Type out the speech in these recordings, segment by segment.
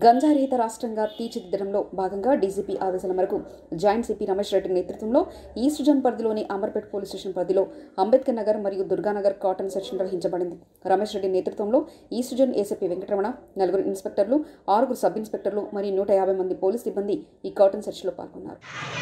గంజారహిత రాష్ట్రంగా తీర్చిదిద్దడంలో భాగంగా డీజీపీ ఆదేశాల మేరకు జాయింట్ సిపి రమేష్ రెడ్డి నేతృత్వంలో ఈస్ట్ జోన్ పరిధిలోని అమర్పేట్ పోలీస్ స్టేషన్ పరిధిలో అంబేద్కర్ నగర్ మరియు దుర్గానగర్ కాటన్ సెర్చ్ నిర్వహించబడింది రమేష్ రెడ్డి నేతృత్వంలో ఈస్ట్ జోన్ ఏసీపీ వెంకటరమణ నలుగురు ఇన్స్పెక్టర్లు ఆరుగురు సబ్ ఇన్స్పెక్టర్లు మరియు నూట యాభై మంది పోలీస్ సిబ్బంది ఈ కాటన్ సెర్చ్లో పాల్గొన్నారు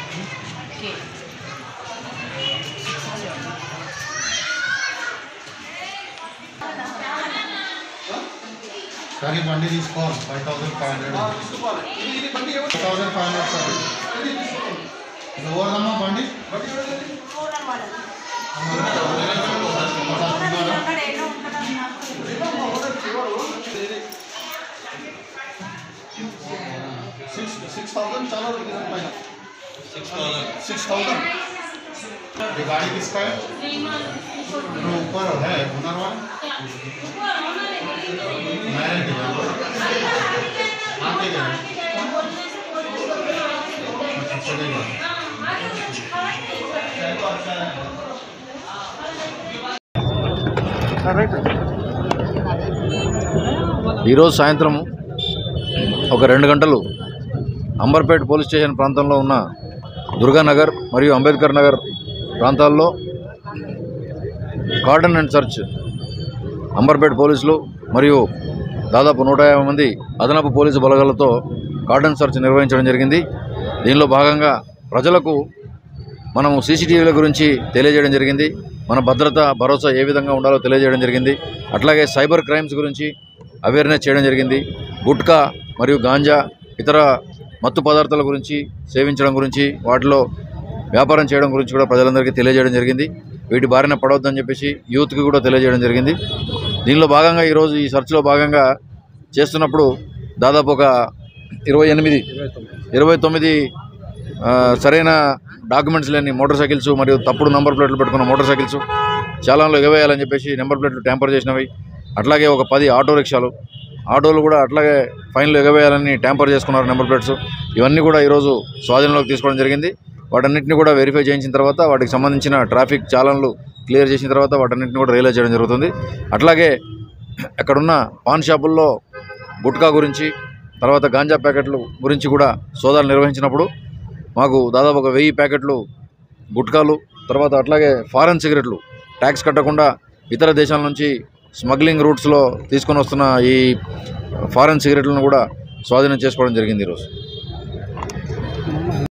సార్ ఈ బండి తీసుకోవాలి five thousand five hundred five thousand five hundred sir ఇది ఓవర్దమ్మా బండి సిక్స్ సిక్స్ థౌసండ్ చాలా పైన सिक्स थाउजेंड ये गाड़ी किसका है जो ऊपर है हुनर वाला मैरिज है हाँ ठीक है अच्छा चलेगा ఈరోజు సాయంత్రం ఒక రెండు గంటలు అంబర్పేట్ పోలీస్ స్టేషన్ ప్రాంతంలో ఉన్న దుర్గానగర్ మరియు అంబేద్కర్ నగర్ ప్రాంతాల్లో కార్డన్ అండ్ సర్చ్ అంబర్పేట్ పోలీసులు మరియు దాదాపు నూట యాభై మంది అదనపు పోలీసు బలగాలతో కార్డన్ సర్చ్ నిర్వహించడం జరిగింది దీనిలో భాగంగా ప్రజలకు మనము సీసీటీవీల గురించి తెలియజేయడం జరిగింది మన భద్రత భరోసా ఏ విధంగా ఉండాలో తెలియజేయడం జరిగింది అట్లాగే సైబర్ క్రైమ్స్ గురించి అవేర్నెస్ చేయడం జరిగింది గుట్కా మరియు గాంజా ఇతర మత్తు పదార్థాల గురించి సేవించడం గురించి వాటిలో వ్యాపారం చేయడం గురించి కూడా ప్రజలందరికీ తెలియజేయడం జరిగింది వీటి బారిన పడవద్దని చెప్పేసి యూత్కి కూడా తెలియజేయడం జరిగింది దీనిలో భాగంగా ఈరోజు ఈ సర్చ్లో భాగంగా చేస్తున్నప్పుడు దాదాపు ఒక ఇరవై ఎనిమిది ఇరవై తొమ్మిది ఆ, సరైన డాక్యుమెంట్స్ లేని మోటార్ సైకిల్స్ మరియు తప్పుడు నంబర్ ప్లేట్లు పెట్టుకున్న మోటార్ సైకిల్స్ చాలాలో ఎగవేయాలని చెప్పేసి నెంబర్ ప్లేట్లు ట్యాంపర్ చేసినవి అట్లాగే ఒక పది ఆటో రిక్షాలు ఆటోలు కూడా అట్లాగే ఫైన్లు ఎగవేయాలని ట్యాంపర్ చేసుకున్నారు నెంబర్ ప్లేట్స్ ఇవన్నీ కూడా ఈరోజు స్వాధీనంలోకి తీసుకోవడం జరిగింది వాటన్నిటిని కూడా వెరిఫై చేయించిన తర్వాత వాటికి సంబంధించిన ట్రాఫిక్ చాలన్లు క్లియర్ చేసిన తర్వాత వాటన్నిటిని కూడా రియలైజ్ చేయడం జరుగుతుంది అట్లాగే అక్కడున్న పాన్ షాపుల్లో గుట్కా గురించి తర్వాత గాంజా ప్యాకెట్లు గురించి కూడా సోదాలు నిర్వహించినప్పుడు మాకు దాదాపు ఒక వెయ్యి ప్యాకెట్లు గుట్కాలు తర్వాత అట్లాగే ఫారెన్ సిగరెట్లు ట్యాక్స్ కట్టకుండా ఇతర దేశాల నుంచి స్మగ్లింగ్ రూట్స్లో తీసుకొని వస్తున్న ఈ ఫారెన్ సిగరెట్లను కూడా స్వాధీనం చేసుకోవడం జరిగింది ఈరోజు